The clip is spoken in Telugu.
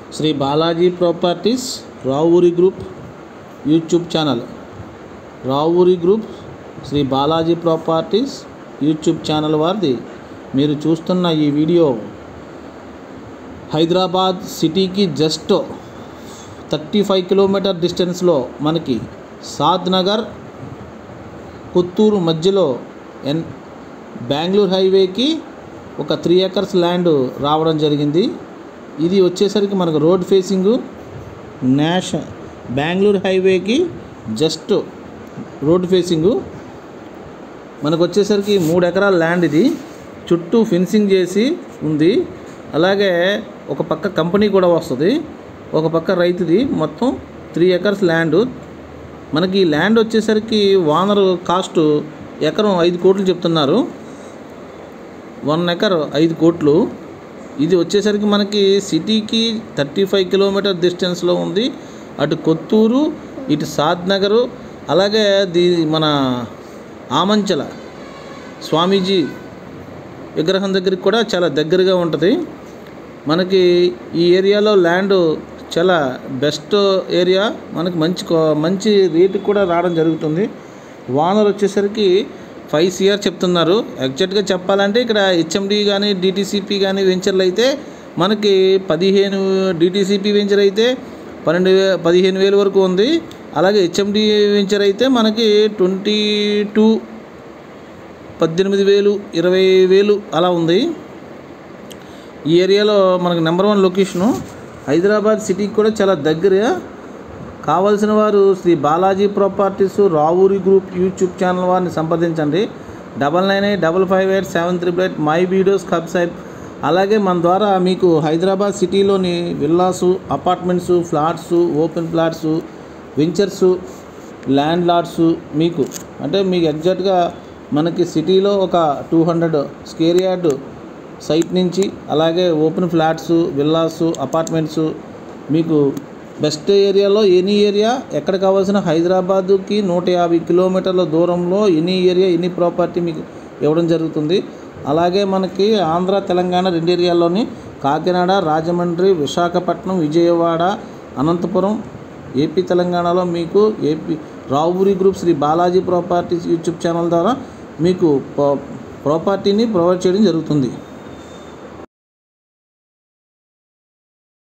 Shri Balaji properties Ravuri group YouTube channel Ravuri group Shri Balaji properties YouTube channel వారిది మీరు చూస్తున్న ఈ వీడియో హైదరాబాద్ సిటీకి జస్ట్ థర్టీ ఫైవ్ కిలోమీటర్ డిస్టెన్స్లో మనకి సాద్ నగర్ పుత్తూరు మధ్యలో ఎన్ బెంగళూరు హైవేకి ఒక త్రీ ఎకర్స్ ల్యాండ్ రావడం జరిగింది ఇది వచ్చేసరికి మనకు రోడ్ ఫేసింగు నేష బెంగళూరు హైవేకి జస్ట్ రోడ్ ఫేసింగు మనకు వచ్చేసరికి మూడు ఎకరాల ల్యాండ్ ఇది చుట్టూ ఫెన్సింగ్ చేసి ఉంది అలాగే ఒక పక్క కంపెనీ కూడా వస్తుంది ఒక పక్క రైతుది మొత్తం త్రీ ఎకర్స్ ల్యాండ్ మనకి ఈ ల్యాండ్ వచ్చేసరికి వానర్ కాస్ట్ ఎకరం ఐదు కోట్లు చెప్తున్నారు వన్ ఎకర్ ఐదు కోట్లు ఇది వచ్చేసరికి మనకి సిటీకి థర్టీ ఫైవ్ కిలోమీటర్ డిస్టెన్స్లో ఉంది అటు కొత్తూరు ఇటు సాద్ నగరు అలాగే దీ మన ఆమంచల స్వామీజీ విగ్రహం దగ్గరికి కూడా చాలా దగ్గరగా ఉంటుంది మనకి ఈ ఏరియాలో ల్యాండ్ చాలా బెస్ట్ ఏరియా మనకి మంచి కో- మంచి రేటు కూడా రావడం జరుగుతుంది వానర్ వచ్చేసరికి ఫైవ్ సిఆర్ చెప్తున్నారు ఎగ్జాక్ట్గా చెప్పాలంటే ఇక్కడ హెచ్ఎండి కానీ డిటీసీపీ కానీ వెంచర్లు అయితే మనకి పదిహేను డిటీసీపీ వెంచర్ అయితే పన్నెండు వే పదిహేను వేలు వరకు ఉంది అలాగే హెచ్ఎండి వెంచర్ అయితే మనకి ట్వంటీ టూ పద్దెనిమిది వేలు ఇరవై వేలు అలా ఉంది ఈ ఏరియాలో మనకు నెంబర్ వన్ లొకేషను హైదరాబాద్ సిటీకి కూడా చాలా దగ్గర కావాల్సిన వారు Shri Balaji properties Ravuri group YouTube channel వారిని సంప్రదించండి double nine eight double five eight seven triple eight my videos website అలాగే మన ద్వారా మీకు హైదరాబాద్ సిటీలోని villas apartments flats open flats ventures land lots మీకు అంటే మీకు ఎగ్జాక్ట్గా మనకి సిటీలో ఒక two hundred square yard site నుంచి అలాగే ఓపెన్ ఫ్లాట్స్ విల్లాస్ అపార్ట్మెంట్స్ మీకు బెస్ట్ ఏరియాలో ఎనీ ఏరియా ఎక్కడ కావాల్సిన హైదరాబాదుకి నూట యాభై కిలోమీటర్ల దూరంలో ఎనీ ఏరియా ఎనీ ప్రాపర్టీ మీకు ఇవ్వడం జరుగుతుంది అలాగే మనకి ఆంధ్ర తెలంగాణ రెండు ఏరియాల్లోని కాకినాడ రాజమండ్రి విశాఖపట్నం విజయవాడ అనంతపురం ఏపీ తెలంగాణలో మీకు AP Ravuri group Shri Balaji properties YouTube channel ద్వారా మీకు ప్రాపర్టీని ప్రొవైడ్ చేయడం జరుగుతుంది